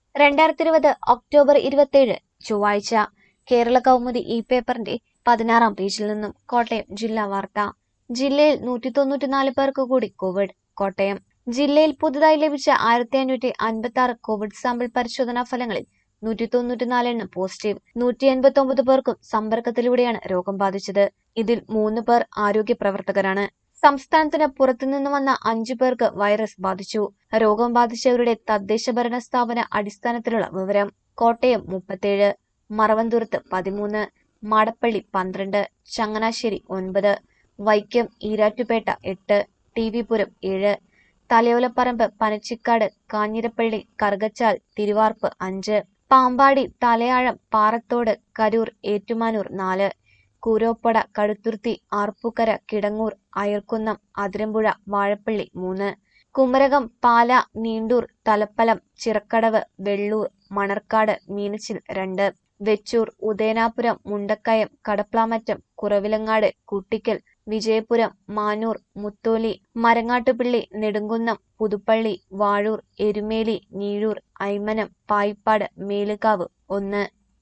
രണ്ടായിരത്തി ഇരുപത് ഒക്ടോബർ ഇരുപത്തിയേഴ് ചൊവ്വാഴ്ച കേരള കൗമുദി ഈ പേപ്പറിന്റെ പതിനാറാം പേജിൽ നിന്നും കോട്ടയം ജില്ലാ വാർത്ത ജില്ലയിൽ നൂറ്റി തൊണ്ണൂറ്റിനാല് പേർക്ക് കൂടി കോവിഡ് കോട്ടയം ജില്ലയിൽ പുതുതായി ലഭിച്ച ആയിരത്തി അഞ്ഞൂറ്റി അൻപത്തി ആറ് കോവിഡ് സാമ്പിൾ പരിശോധനാ ഫലങ്ങളിൽ നൂറ്റി തൊണ്ണൂറ്റിനാല് എണ്ണം പോസിറ്റീവ് നൂറ്റി എൺപത്തി ഒമ്പത് പേർക്കും സമ്പർക്കത്തിലൂടെയാണ് രോഗം ബാധിച്ചത് ഇതിൽ മൂന്ന് പേർ ആരോഗ്യ പ്രവർത്തകരാണ് സംസ്ഥാനത്തിന് പുറത്തുനിന്ന് വന്ന അഞ്ചു പേർക്ക് വൈറസ് ബാധിച്ചു രോഗം ബാധിച്ചവരുടെ തദ്ദേശ ഭരണ സ്ഥാപന അടിസ്ഥാനത്തിലുള്ള വിവരം കോട്ടയം മുപ്പത്തേഴ് മറവന്തുരത്ത് പതിമൂന്ന് മാടപ്പള്ളി പന്ത്രണ്ട് ചങ്ങനാശ്ശേരി ഒൻപത് വൈക്കം ഈരാറ്റുപേട്ട എട്ട് ടി വി പുരം ഏഴ് തലയോലപ്പറമ്പ് പനച്ചിക്കാട് കാഞ്ഞിരപ്പള്ളി കറുകച്ചാൽ തിരുവാർപ്പ് അഞ്ച് പാമ്പാടി തലയാഴം പാറത്തോട് കരൂർ ഏറ്റുമാനൂർ നാല് കൂരോപ്പട കടുത്തുരുത്തി ആർപ്പൂക്കര കിടങ്ങൂർ അയർക്കുന്നം അതിരമ്പുഴ വാഴപ്പള്ളി മൂന്ന് കുമരകം പാല നീണ്ടൂർ തലപ്പലം ചിറക്കടവ് വെള്ളൂർ മണർക്കാട് മീനച്ചിൽ രണ്ട് വെച്ചൂർ ഉദയനാപുരം മുണ്ടക്കയം കടപ്ലാമറ്റം കുറവിലങ്ങാട് കുട്ടിക്കൽ വിജയപുരം മാനൂർ മുത്തോലി മരങ്ങാട്ടുപിള്ളി നെടുങ്കുന്നം പുതുപ്പള്ളി വാഴൂർ എരുമേലി ഞീഴൂർ ഐമനം പായിപ്പാട് മേലുകാവ് ഒന്ന്